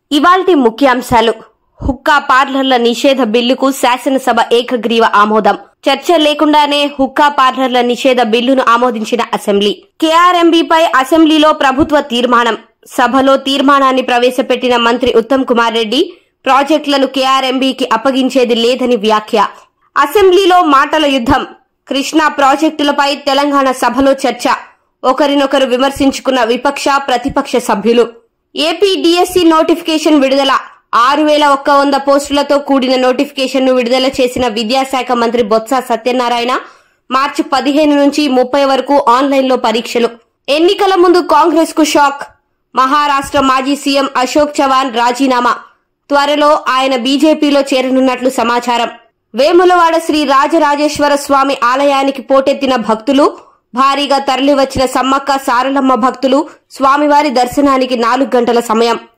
ఇవాల్టి ముఖ్యాంశాలు హుక్కా పార్లర్ల నిషేధ బిల్లుకు శాసనసభ ఏకగ్రీవ ఆమోదం చర్చ లేకుండానే హుక్కా పార్లర్ల నిషేధ బిల్లును ఆమోదించిన అసెంబ్లీ కేఆర్ఎంబీపై అసెంబ్లీలో ప్రభుత్వ తీర్మానం సభలో తీర్మానాన్ని ప్రవేశపెట్టిన మంత్రి ఉత్తమ్ కుమార్ రెడ్డి ప్రాజెక్టులను కేఆర్ఎంబీకి అప్పగించేది లేదని వ్యాఖ్య అసెంబ్లీలో మాటల యుద్ధం కృష్ణా ప్రాజెక్టులపై తెలంగాణ సభలో చర్చ ఒకరినొకరు విమర్శించుకున్న విపక్ష ప్రతిపక్ష సభ్యులు ఏపీ డిఎస్సి నోటిఫికేషన్ విడుదల ఆరు వేల ఒక్క వంద పోస్టులతో కూడిన నోటిఫికేషన్ ను విడుదల చేసిన విద్యాశాఖ మంత్రి బొత్స సత్యనారాయణ మార్చి పదిహేను నుంచి ముప్పై వరకు ఆన్లైన్లో పరీక్షలు ఎన్నికల ముందు కాంగ్రెస్ కు షాక్ మహారాష్ట్ర మాజీ సీఎం అశోక్ చవాన్ రాజీనామా త్వరలో ఆయన బీజేపీలో చేరనున్నట్లు సమాచారం వేములవాడ శ్రీ రాజరాజేశ్వర స్వామి ఆలయానికి పోటెత్తిన భక్తులు భారీగా తరలివచ్చిన సమ్మక్క సారలమ్మ భక్తులు స్వామివారి దర్శనానికి నాలుగు గంటల సమయం